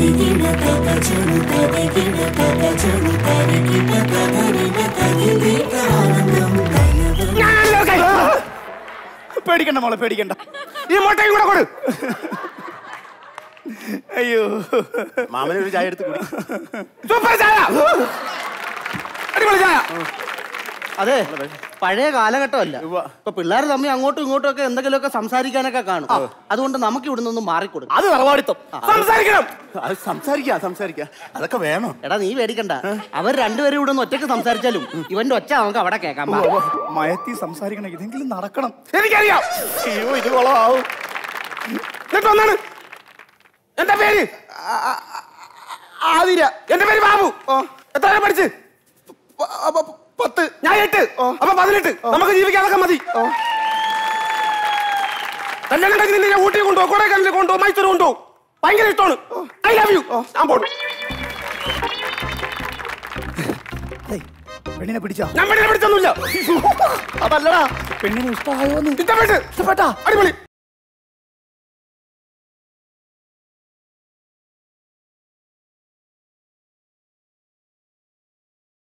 ഞാനല്ലോ കൈ. പേടിക്കണ്ട മോളെ പേടിക്കണ്ട ഈ മുട്ടയും കൂടെ കൊടു അയ്യോ മാമന് ഒരു ചായ എടുത്ത് കുടി സൂപ്പർ ചായ അടിപൊളി ചായ അതെ പഴയ കാലഘട്ടമല്ല ഇപ്പൊ പിള്ളേർ തമ്മിൽ അങ്ങോട്ടും ഇങ്ങോട്ടും ഒക്കെ എന്തെങ്കിലുമൊക്കെ സംസാരിക്കാനൊക്കെ കാണും അതുകൊണ്ട് നമുക്ക് ഇവിടെ നിന്ന് മാറിക്കൊടുക്കും അത് തറവാടിത്തം സംസാരിക്കണം അത് സംസാരിക്കാം സംസാരിക്കാം അതൊക്കെ വേണം എടാ നീ പേടിക്കണ്ട അവർ രണ്ടുപേരും ഇവിടെ നിന്ന് ഒറ്റയ്ക്ക് സംസാരിച്ചാലും ഇവന്റെ ഒച്ച നമുക്ക് അവിടെ കേൾക്കാം വാ. മയത്തി സംസാരിക്കണം ഇതെങ്കിലും നടക്കണം എനിക്കറിയാം അയ്യോ ഇത് കൊളമാവും എന്നിട്ട് വന്നാണ് എന്താ പേര് ആതിര എന്റെ പേര് ബാബു എത്ര വരെ പഠിച്ച് പത്ത് ഞാൻ എട്ട് അപ്പൊ പതിനെട്ട് നമുക്ക് ജീവിക്കാതൊക്കെ മതി കല്യാണം കഴിഞ്ഞ് നിന്നെ ഞാൻ ഊട്ടി കൊണ്ടുപോകും കൊടൈക്കനാലിൽ കൊണ്ടുപോകും മൈസൂർ കൊണ്ടുപോകും ഭയങ്കര ഇഷ്ടമാണ് ഐ ലവ് യു ഞാൻ പോണു പെണ്ണിനെ പിടിച്ചാ ഞാൻ പെണ്ണിനെ പിടിച്ചൊന്നുമില്ല അതല്ലടാ പെണ്ണിനെ ഇഷ്ടമായോന്ന് ഇഷ്ടപ്പെട്ട് ഇഷ്ടപ്പെട്ടാ അടിപൊളി